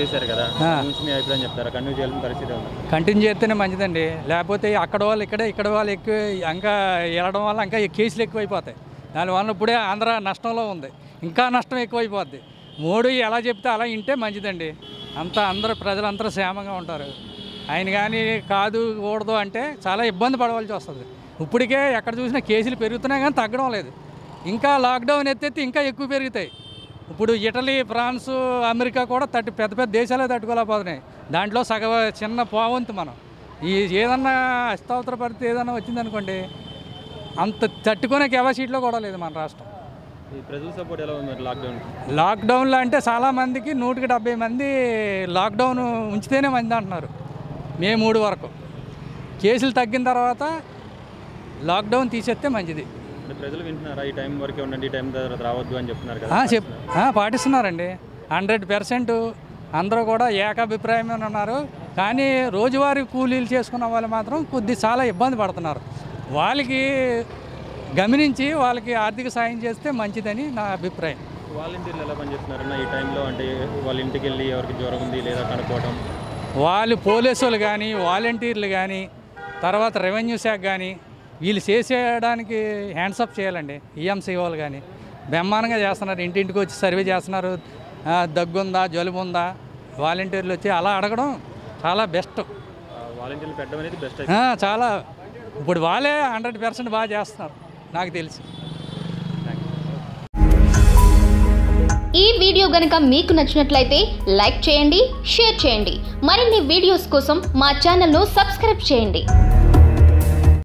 చేశారు కదా ఆ. దాని గురించి మీ అభిప్రాయం చెప్తారా కంటిన్యూ చేయాల్సిన పరిస్థితి ఉంది కంటిన్యూ చేస్తేనే మంచిదండి లేకపోతే అక్కడ వాళ్ళు ఇక్కడే ఇక్కడ వాళ్ళు ఎక్కువ ఇంకా వెళ్ళడం వల్ల ఇంకా ఈ కేసులు ఎక్కువైపోతాయి దానివల్ల ఇప్పుడే ఆంధ్ర నష్టంలో ఉంది ఇంకా నష్టం ఎక్కువైపోద్ది మోడీ ఎలా చెప్తే అలా వింటే మంచిదండి అంతా అందరూ ప్రజలందరూ క్షేమంగా ఉంటారు ఆయన కానీ కాదు కూడదు అంటే చాలా ఇబ్బంది పడవలసి వస్తుంది ఇప్పటికే ఎక్కడ చూసినా కేసులు పెరుగుతున్నాయి కానీ తగ్గడం లేదు ఇంకా లాక్డౌన్ ఎత్తెత్తి ఇంకా ఎక్కువ పెరుగుతాయి ఇప్పుడు ఇటలీ ఫ్రాన్స్ అమెరికా కూడా తట్టు పెద్ద పెద్ద దేశాలే తట్టుకోలేకపోతున్నాయి దాంట్లో సగ చిన్న పోవంతు మనం ఈ ఏదన్నా అస్తావతర పరిస్థితి ఏదన్నా వచ్చిందనుకోండి అంత తట్టుకునే కెపాసిటీలో కూడా లేదు మన రాష్ట్రం ఈ ప్రజల సపోర్ట్ ఎలా ఉంది మరి లాక్డౌన్ లాక్డౌన్లో అంటే చాలామందికి నూటికి డెబ్బై మంది లాక్డౌన్ ఉంచితేనే మంది అంటున్నారు మే మూడు వరకు కేసులు తగ్గిన తర్వాత లాక్డౌన్ తీసేస్తే మంచిది అంటే ప్రజలు వింటున్నారా ఈ టైం వరకే ఉండండి ఈ టైం తర్వాత రావద్దు అని చెప్తున్నారు ఆ, కదా చెప్ ఆ, పాటిస్తున్నారండి హండ్రెడ్ పర్సెంట్ అందరూ కూడా ఏకాభిప్రాయమే ఉన్నారు కానీ రోజువారీ కూలీలు చేసుకున్న వాళ్ళు మాత్రం కొద్ది చాలా ఇబ్బంది పడుతున్నారు వాళ్ళకి గమనించి వాళ్ళకి ఆర్థిక సాయం చేస్తే మంచిదని నా అభిప్రాయం వాలంటీర్లు ఎలా పనిచేస్తున్నారన్న ఈ టైంలో అంటే వాళ్ళ ఇంటికి వెళ్ళి ఎవరికి జ్వరం ఉంది లేదా కనుక్కోవడం వాళ్ళు పోలీసులు కానీ వాలంటీర్లు కానీ తర్వాత రెవెన్యూ శాఖ కానీ వీళ్ళు చేసేయడానికి హ్యాండ్సప్ చేయాలండి ఈఎంసీ వాళ్ళు కానీ బ్రహ్మాండంగా చేస్తున్నారు ఇంటింటికి వచ్చి సర్వే చేస్తున్నారు ఆ, దగ్గుందా జలుబు ఉందా వాలంటీర్లు వచ్చి అలా అడగడం చాలా బెస్ట్ వాలంటీర్లు పెట్టడం అనేది బెస్ట్ ఆ, చాలా ఇప్పుడు వాళ్ళే హండ్రెడ్ పర్సెంట్ బాగా చేస్తున్నారు నాకు తెలిసి ఈ వీడియో గనుక మీకు నచ్చినట్లయితే లైక్ చేయండి షేర్ చేయండి మరిన్ని వీడియోస్ కోసం మా ఛానల్ను సబ్స్క్రైబ్ చేయండి